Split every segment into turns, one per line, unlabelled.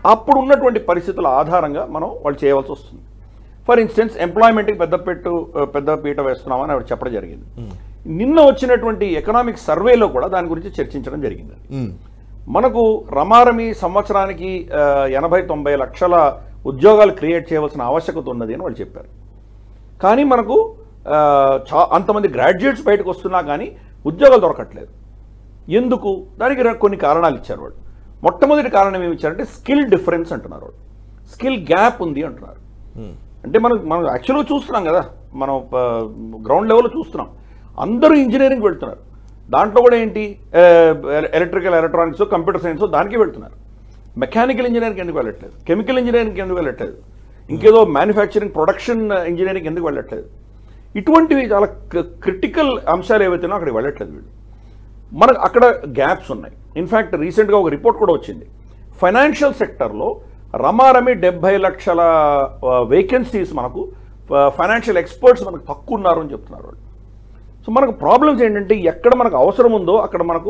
అప్పుడు ఉన్నటువంటి పరిస్థితుల ఆధారంగా మనం వాళ్ళు చేయవలసి వస్తుంది ఫర్ ఇన్స్టెన్స్ ఎంప్లాయ్మెంట్కి పెద్ద పెట్టు పెద్ద పీట వేస్తున్నామని ఆవిడ చెప్పడం జరిగింది నిన్న వచ్చినటువంటి ఎకనామిక్ సర్వేలో కూడా దాని గురించి చర్చించడం జరిగింది
మ్మ్.
మనకు రమారమి సంవత్సరానికి ఆ, ఎనభై తొంభై లక్షల ఉద్యోగాలు క్రియేట్ చేయవలసిన ఆవశ్యకత ఉన్నది అని వాళ్ళు చెప్పారు కానీ మనకు ఆ, చా అంతమంది గ్రాడ్యుయేట్స్ బయటకు వస్తున్నా కానీ ఉద్యోగాలు దొరకట్లేదు ఎందుకు దానికి ర- కొన్ని కారణాలు ఇచ్చారు వాళ్ళు మొట్టమొదటి కారణం ఏమి ఇచ్చారంటే స్కిల్ డిఫరెన్స్ అంటున్నారు వాళ్ళు స్కిల్ గ్యాప్ ఉంది అంటున్నారు
మ్మ్.
అంటే మనం మనం యాక్చువల్గా చూస్తున్నాం కదా మనం గ్రౌండ్ లెవెల్లో చూస్తున్నాం అందరూ ఇంజనీరింగ్ వెళ్తున్నారు దాంట్లో కూడా ఏంటి ఎలక్ట్రికల్ ఎలక్ట్రానిక్స్ కంప్యూటర్ సైన్స్ దానికి వెళ్తున్నారు మెకానికల్ ఇంజనీరింగ్ ఎందుకు వెళ్ళట్లేదు కెమికల్ ఇంజనీరింగ్ ఎందుకు వెళ్ళట్లేదు ఇంకేదో మ్యానుఫ్యాక్చరింగ్ ప్రొడక్షన్ ఇంజనీరింగ్ ఎందుకు వెళ్ళట్లేదు ఇటువంటివి చాలా క్రిటికల్ అంశాలు ఏవైతేనో అక్కడికి వెళ్ళట్లేదు వీళ్ళు మనకు అక్కడ గ్యాప్స్ ఉన్నాయి ఇన్ఫ్యాక్ట్ రీసెంట్గా ఒక రిపోర్ట్ కూడా వచ్చింది ఫైనాన్షియల్ సెక్టర్లో రమారమి డెబ్బై లక్షల వేకెన్సీస్ మనకు ఫైనాన్షియల్ ఎక్స్పర్ట్స్ మనకు తక్కువ ఉన్నారు అని చెప్తున్నారు వాళ్ళు సో మనకు ప్రాబ్లమ్స్ ఏంటంటే ఎక్కడ మనకు అవసరం ఉందో అక్కడ మనకు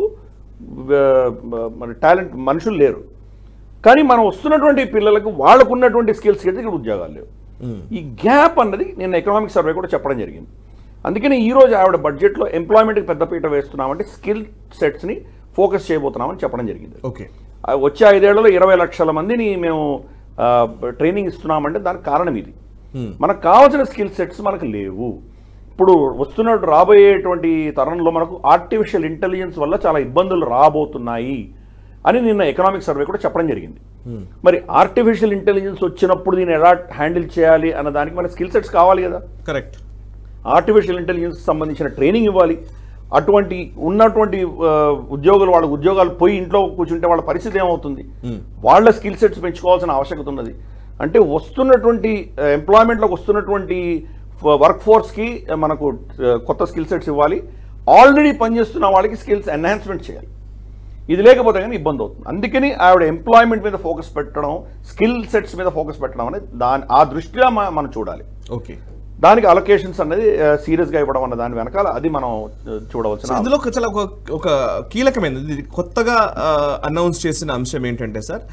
ఆ, మన టాలెంట్ మనుషులు లేరు కానీ మనం వస్తున్నటువంటి పిల్లలకు వాళ్ళకు ఉన్నటువంటి స్కిల్స్ అయితే ఇక్కడ ఉద్యోగాలు లేవు ఈ గ్యాప్ అన్నది నేను ఎకనామిక్ సర్వే కూడా చెప్పడం జరిగింది అందుకని ఈ రోజు ఆవిడ బడ్జెట్లో ఎంప్లాయ్మెంట్కి పెద్దపీట వేస్తున్నామంటే స్కిల్ సెట్స్ని ఫోకస్ చేయబోతున్నామని చెప్పడం జరిగింది
ఓకే
ఆ వచ్చే ఐదేళ్లలో ఇరవై లక్షల మందిని మేము ఆ, ట్రైనింగ్ ఇస్తున్నామంటే దానికి కారణం ఇది
Hmm.
మనకు కావాల్సిన స్కిల్ సెట్స్ మనకు లేవు ఇప్పుడు వస్తున్నట్టు రాబోయేటువంటి తరంలో మనకు ఆర్టిఫిషియల్ ఇంటెలిజెన్స్ వల్ల చాలా ఇబ్బందులు రాబోతున్నాయి అని నిన్న ఎకనామిక్ సర్వే కూడా చెప్పడం జరిగింది మరి ఆర్టిఫిషియల్ ఇంటెలిజెన్స్ వచ్చినప్పుడు దీన్ని ఎలా హ్యాండిల్ చేయాలి అన్న దానికి మన స్కిల్ సెట్స్ కావాలి కదా
కరెక్ట్
ఆర్టిఫిషియల్ ఇంటెలిజెన్స్ సంబంధించిన ట్రైనింగ్ ఇవ్వాలి అటువంటి ఉన్నటువంటి ఆ, ఉద్యోగులు వాళ్ళ ఉద్యోగాలు పోయి ఇంట్లో కూర్చుంటే వాళ్ళ పరిస్థితి ఏమవుతుంది వాళ్ళ స్కిల్ సెట్స్ పెంచుకోవాల్సిన ఆవశ్యకత ఉన్నది అంటే వస్తున్నటువంటి ఎంప్లాయ్మెంట్లోకి వస్తున్నటువంటి వర్క్ ఫోర్స్కి మనకు ఆ, కొత్త స్కిల్ సెట్స్ ఇవ్వాలి ఆల్రెడీ పనిచేస్తున్న వాళ్ళకి స్కిల్స్ ఎన్హాన్స్మెంట్ చేయాలి ఇది లేకపోతే కానీ ఇబ్బంది అవుతుంది అందుకని ఆవిడ ఎంప్లాయ్మెంట్ మీద ఫోకస్ పెట్టడం స్కిల్ సెట్స్ మీద ఫోకస్ పెట్టడం అనేది దాని ఆ దృష్ట్యా మ- మనం చూడాలి
ఓకే
దానికి అలొకేషన్స్ అనేది సీరియస్గా ఇవ్వడం అన్న దాని వెనకాల అది మనం ఆ, చూడవలసిన
ఇందులో ఒక చాలా ఒక ఒక కీలకమైనది ఇది కొత్తగా అనౌన్స్ చేసిన అంశం ఏంటంటే sir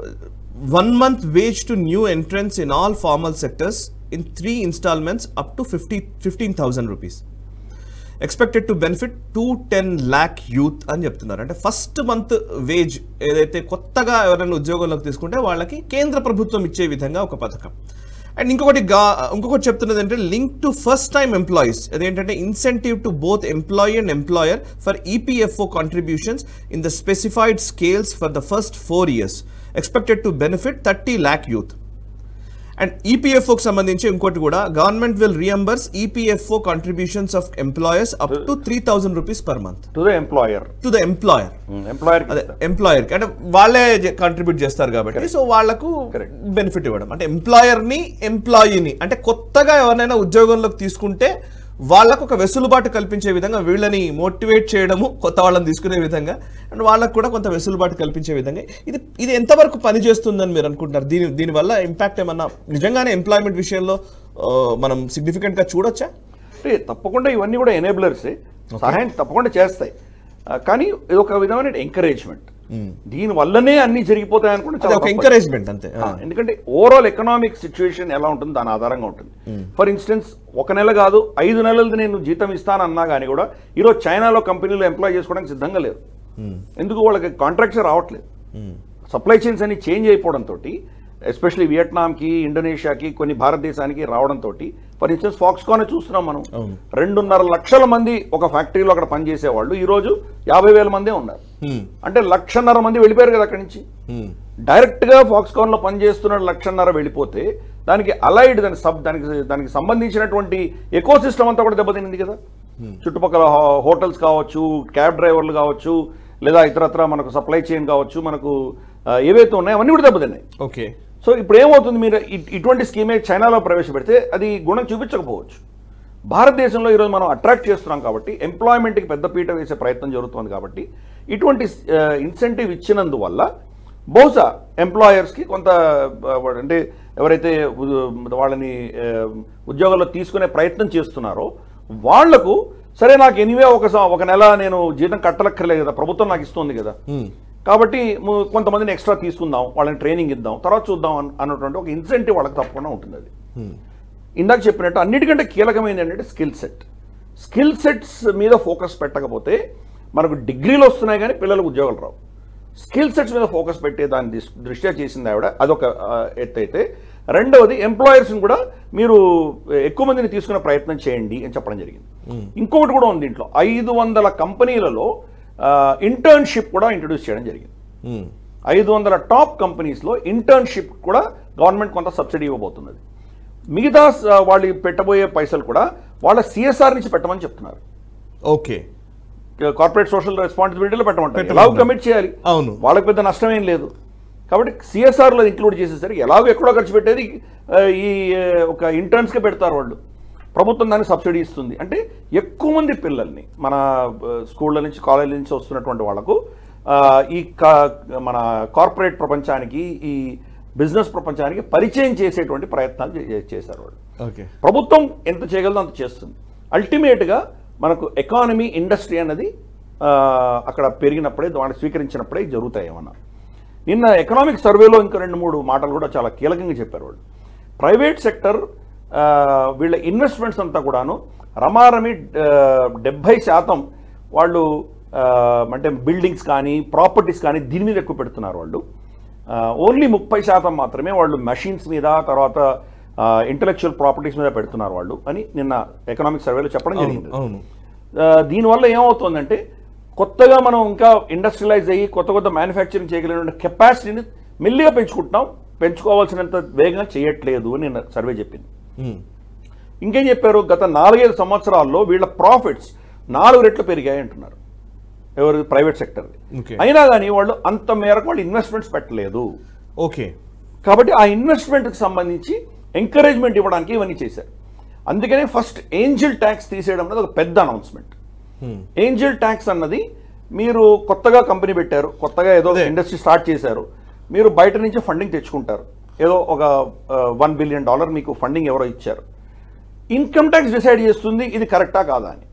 one month wage to new entrants in all formal sectors in three instalments up to fifty fifteen thousand rupees expected to benefit two ten lakh youth అని చెప్తున్నారు అంటే ఫస్ట్ మంత్ వేజ్ ఏదైతే కొత్తగా ఎవరైనా ఉద్యోగంలోకి తీసుకుంటే వాళ్ళకి కేంద్ర ప్రభుత్వం ఇచ్చే విధంగా ఒక పథకం అండ్ ఇంకొకటి గా ఇంకొకటి చెప్తున్నది అంటే link to first time employees అదేంటంటే incentive to both employee and employer for EPFO contributions in the specified scales for the first four years expected to benefit thirty lakh youth and ఈపీఎఫ్ఓకి సంబంధించి ఇంకోటి కూడా government will reimburse EPFO contributions of employers up to three thousand rupees per month
to the employer
to the employer
employer
అదే employer కి అంటే వాళ్ళే contribute చేస్తారు కాబట్టి సో వాళ్ళకు
Correct.
బెనిఫిట్ ఇవ్వడం అంటే ఎంప్లాయర్ ని ఎంప్లాయీని అంటే కొత్తగా ఎవరైనా ఉద్యోగంలోకి తీసుకుంటే వాళ్ళకు ఒక వెసులుబాటు కల్పించే విధంగా వీళ్ళని మోటివేట్ చేయడము కొత్త వాళ్ళని తీసుకునే విధంగా అండ్ వాళ్ళకు కూడా కొంత వెసులుబాటు కల్పించే విధంగా ఇది ఇది ఎంతవరకు పని చేస్తుందని మీరు అనుకుంటున్నారు దీని దీనివల్ల ఇంపాక్ట్ ఏమన్నా నిజంగానే ఎంప్లాయ్మెంట్ విషయంలో ఆ, మనం సిగ్నిఫికెంట్ గా చూడొచ్చా
అంటే తప్పకుండా ఇవన్నీ కూడా ఎనేబులర్సే సహాయం తప్పకుండా చేస్తాయి ఆ, కానీ ఇది ఒక విధమైన ఎంకరేజ్మెంట్ దీని వల్లనే అన్ని జరిగిపోతాయి అనుకుంటే
అది
చాలా
ఒక
తప్పు.
ఎంకరేజ్మెంట్ అంతే
ఆ, ఎందుకంటే ఓవరాల్ ఎకనామిక్ సిచ్యువేషన్ ఎలా ఉంటుంది దాని ఆధారంగా ఉంటుంది ఫర్ ఇన్స్టెన్స్ ఒక నెల కాదు ఐదు నెలలది నేను జీతం ఇస్తానన్నా కానీ కూడా ఈరోజు చైనాలో కంపెనీలు ఎంప్లాయ్ చేసుకోవడానికి సిద్ధంగా లేరు ఎందుకు వాళ్ళకి కాంట్రాక్ట్స్ రావట్లేదు సప్లై చైన్స్ అన్ని చేంజ్ అయిపోవడంతో ఎస్పెషల్లీ వియట్నాంకి ఇండోనేషియాకి కొన్ని భారతదేశానికి రావడంతో ఫర్ ఇన్స్టెన్స్ ఫాక్స్కాన్ చూస్తున్నాం మనం
అవును.
రెండున్నర లక్షల మంది ఒక ఫ్యాక్టరీలో అక్కడ పనిచేసేవాళ్ళు ఈ రోజు యాభై వేల మందే ఉన్నారు
Hmm.
అంటే లక్షన్నర మంది వెళ్ళిపోయారు కదా అక్కడి నుంచి
Hmm.
డైరెక్ట్గా ఫాక్స్కాన్లో పనిచేస్తున్న లక్షన్నర వెళ్ళిపోతే దానికి అలైడ్ దానికి సబ్ దానికి దానికి సంబంధించినటువంటి ఎకో సిస్టమ్ అంతా కూడా దెబ్బతినింది కదా చుట్టుపక్కల హో- హోటల్స్ కావచ్చు క్యాబ్ డ్రైవర్లు కావచ్చు లేదా ఇతరత్ర మనకు సప్లై చైన్ కావచ్చు మనకు ఆ, ఏవైతే ఉన్నాయో అవన్నీ కూడా దెబ్బతిన్నాయి
ఓకే
సో ఇప్పుడు ఏమవుతుంది మీరు ఇ- ఇటువంటి స్కీమే చైనాలో ప్రవేశపెడితే అది గుణం చూపించకపోవచ్చు భారతదేశంలో ఈరోజు మనం అట్రాక్ట్ చేస్తున్నాం కాబట్టి ఎంప్లాయ్మెంట్కి పెద్ద పీట వేసే ప్రయత్నం జరుగుతుంది కాబట్టి ఇటువంటి ఇన్సెంటివ్ ఇచ్చినందువల్ల బహుశా ఎంప్లాయర్స్కి కొంత ఆ, అంటే ఎవరైతే ఉ- వాళ్ళని ఆ, ఉద్యోగాల్లో తీసుకునే ప్రయత్నం చేస్తున్నారో వాళ్లకు సరే నాకు ఎనివే ఒక స- ఒక నెల నేను జీతం కట్టలక్కర్లేదు కదా ప్రభుత్వం నాకు ఇస్తుంది కదా కాబట్టి ము- కొంతమందిని ఎక్స్ట్రా తీసుకుందాం వాళ్ళని ట్రైనింగ్ ఇద్దాం తర్వాత చూద్దాం అన్- అన్నటువంటి ఒక ఇన్సెంటివ్ వాళ్ళకి తప్పకుండా ఉంటుంది అది ఇందాక చెప్పినట్టు అన్నిటికంటే కీలకమైనది ఏంటంటే స్కిల్ సెట్ స్కిల్ సెట్స్ మీద ఫోకస్ పెట్టకపోతే మనకు డిగ్రీలు వస్తున్నాయి కానీ పిల్లలకు ఉద్యోగాలు రావు స్కిల్ సెట్స్ మీద ఫోకస్ పెట్టే దాని దృష్- దృష్ట్యా చేసింది ఆవిడ అదొక ఆ, ఎత్తు అయితే రెండవది ఎంప్లాయర్స్ని కూడా మీరు ఎక్కువ మందిని తీసుకునే ప్రయత్నం చేయండి అని చెప్పడం జరిగింది ఇంకొకటి కూడా ఉంది దీంట్లో ఐదు వందల కంపెనీలలో ఇంటర్న్షిప్ కూడా ఇంట్రడ్యూస్ చేయడం జరిగింది ఐదు వందల టాప్ కంపెనీస్లో ఇంటర్న్షిప్ కూడా గవర్నమెంట్ కొంత సబ్సిడీ ఇవ్వబోతున్నది మిగతా స- వాళ్ళు పెట్టబోయే పైసలు కూడా వాళ్ళ సిఎస్ఆర్ నుంచి పెట్టమని చెప్తున్నారు
ఓకే
కార్పొరేట్ సోషల్ రెస్పాన్సిబిలిటీలో పెట్టమంటారు
పెట్టమన్నారు.
ఎలాగో కమిట్ చేయాలి
అవును.
వాళ్ళకి పెద్ద నష్టం ఏం లేదు కాబట్టి సిఎస్ఆర్లో ఇంక్లూడ్ చేసేసరికి ఎలాగో ఎక్కడో ఖర్చు పెట్టేది ఆ, ఈ ఆ, ఒక ఇంటర్న్స్కే పెడతారు వాళ్ళు ప్రభుత్వం దాన్ని సబ్సిడీ ఇస్తుంది అంటే ఎక్కువ మంది పిల్లల్ని మన ఆ, స్కూళ్ళ నుంచి కాలేజీ నుంచి వస్తున్నటువంటి వాళ్ళకు ఆ, ఈ కా- మన కార్పొరేట్ ప్రపంచానికి ఈ బిజినెస్ ప్రపంచానికి పరిచయం చేసేటువంటి ప్రయత్నాలు చే- చేశారు వాళ్ళు
ఓకే
ప్రభుత్వం ఎంత చేయగలదో అంత చేస్తుంది అల్టిమేట్గా మనకు ఎకానమీ ఇండస్ట్రీ అన్నది ఆ, అక్కడ పెరిగినప్పుడే వాటిని స్వీకరించినప్పుడే ఇవి జరుగుతాయి ఏమన్నా నిన్న ఎకనామిక్ సర్వేలో ఇంకా రెండు మూడు మాటలు కూడా చాలా కీలకంగా చెప్పారు వాళ్ళు ప్రైవేట్ సెక్టర్ వీళ్ళ ఇన్వెస్ట్మెంట్స్ అంతా కూడాను రమారమి డెబ్భై శాతం వాళ్ళు ఆ, అంటే బిల్డింగ్స్ కానీ ప్రాపర్టీస్ కానీ దీని మీద ఎక్కువ పెడుతున్నారు వాళ్ళు ఓన్లీ ముప్పై శాతం మాత్రమే వాళ్ళు మెషిన్స్ మీద తర్వాత ఇంటలెక్చువల్ ప్రాపర్టీస్ మీద పెడుతున్నారు వాళ్ళు అని నిన్న ఎకనామిక్ సర్వేలో చెప్పడం
అవును
జరిగింది
అవును
ఆ, దీనివల్ల ఏమవుతుందంటే కొత్తగా మనం ఇంకా ఇండస్ట్రియలైజ్ అయ్యి కొత్త కొత్త మ్యానుఫ్యాక్చరింగ్ చేయగలిగిన కెపాసిటీని మెల్లిగా పెంచుకుంటున్నాం పెంచుకోవాల్సినంత వేగంగా చేయట్లేదు అని నిన్న సర్వే చెప్పింది
మ్మ్.
ఇంకేం చెప్పారు గత నాలుగైదు సంవత్సరాల్లో వీళ్ళ ప్రాఫిట్స్ నాలుగు రెట్లు పెరిగాయి అంటున్నారు ఎవరు ప్రైవేట్ సెక్టర్
Okay.
అయినా కానీ వాళ్ళు అంత మేరకు వాళ్ళు ఇన్వెస్ట్మెంట్స్ పెట్టలేదు
ఓకే
కాబట్టి ఆ ఇన్వెస్ట్మెంట్కి సంబంధించి ఎంకరేజ్మెంట్ ఇవ్వడానికి ఇవన్నీ చేశారు అందుకనే ఫస్ట్ ఏంజిల్ ట్యాక్స్ తీసేయడం అనేది ఒక పెద్ద అనౌన్స్మెంట్
మ్మ్.
ఏంజిల్ ట్యాక్స్ అన్నది మీరు కొత్తగా కంపెనీ పెట్టారు కొత్తగా ఏదో
అదే.
ఇండస్ట్రీ స్టార్ట్ చేశారు మీరు బయట నుంచి ఫండింగ్ తెచ్చుకుంటారు ఏదో ఒక వన్ బిలియన్ డాలర్ మీకు ఫండింగ్ ఎవరో ఇచ్చారు ఇన్కమ్ ట్యాక్స్ డిసైడ్ చేస్తుంది ఇది కరెక్టా కాదా అని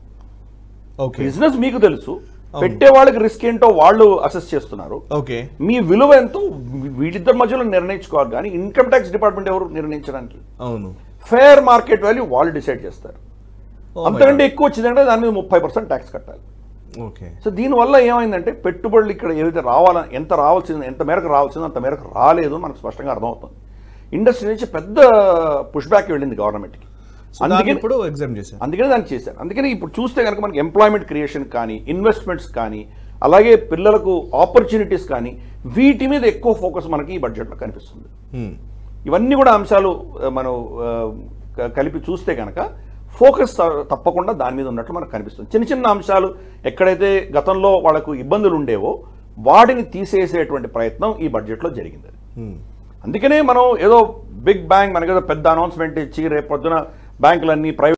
ఓకే
బిజినెస్ మీకు తెలుసు పెట్టే వాళ్ళకి రిస్క్ ఏంటో వాళ్ళు అసెస్ చేస్తున్నారు
ఓకే
మీ విలువ ఎంతో వీళ్ళిద్దరి మధ్యలో నిర్ణయించుకోవాలి కానీ ఇన్కమ్ ట్యాక్స్ డిపార్ట్మెంట్ ఎవరు నిర్ణయించడానికి
అవును
ఫేర్ మార్కెట్ వాల్యూ వాళ్ళు డిసైడ్ చేస్తారు
Oh my
అంతకంటే ఎక్కువ వచ్చిందంటే దాని మీద ముప్పై పర్సెంట్ ట్యాక్స్ కట్టాలి
ఓకే
సో దీనివల్ల ఏమైందంటే పెట్టుబడులు ఇక్కడ ఏదైతే రావాలని ఎంత రావాల్సింది ఎంత మేరకు రావాల్సిందో అంత మేరకు రాలేదు అని మనకు స్పష్టంగా అర్థమవుతుంది ఇండస్ట్రీ నుంచి పెద్ద పుష్ బ్యాక్ వెళ్ళింది గవర్నమెంట్కి
సో దాన్ని
అందుకని
ఇప్పుడు ఎగ్జామ్ చేశారు
అందుకనే దాన్ని చేశారు అందుకని ఇప్పుడు చూస్తే కనుక మనకి ఎంప్లాయ్మెంట్ క్రియేషన్ కానీ ఇన్వెస్ట్మెంట్స్ కానీ అలాగే పిల్లలకు ఆపర్చునిటీస్ కానీ వీటి మీద ఎక్కువ ఫోకస్ మనకి ఈ బడ్జెట్లో కనిపిస్తుంది
మ్మ్.
ఇవన్నీ కూడా అంశాలు ఆ, మనం ఆ, క- కలిపి చూస్తే కనుక ఫోకస్ త- తప్పకుండా దాని మీద ఉన్నట్లు మనకు కనిపిస్తుంది చిన్న చిన్న అంశాలు ఎక్కడైతే గతంలో వాళ్ళకు ఇబ్బందులు ఉండేవో వాటిని తీసేసేటువంటి ప్రయత్నం ఈ బడ్జెట్లో జరిగింది
మ్మ్.
అందుకనే మనం ఏదో బిగ్ బ్యాంక్ మనకేదో పెద్ద అనౌన్స్మెంట్ ఇచ్చి రేపు పొద్దున బ్యాంకులన్నీ ప్రైవేట్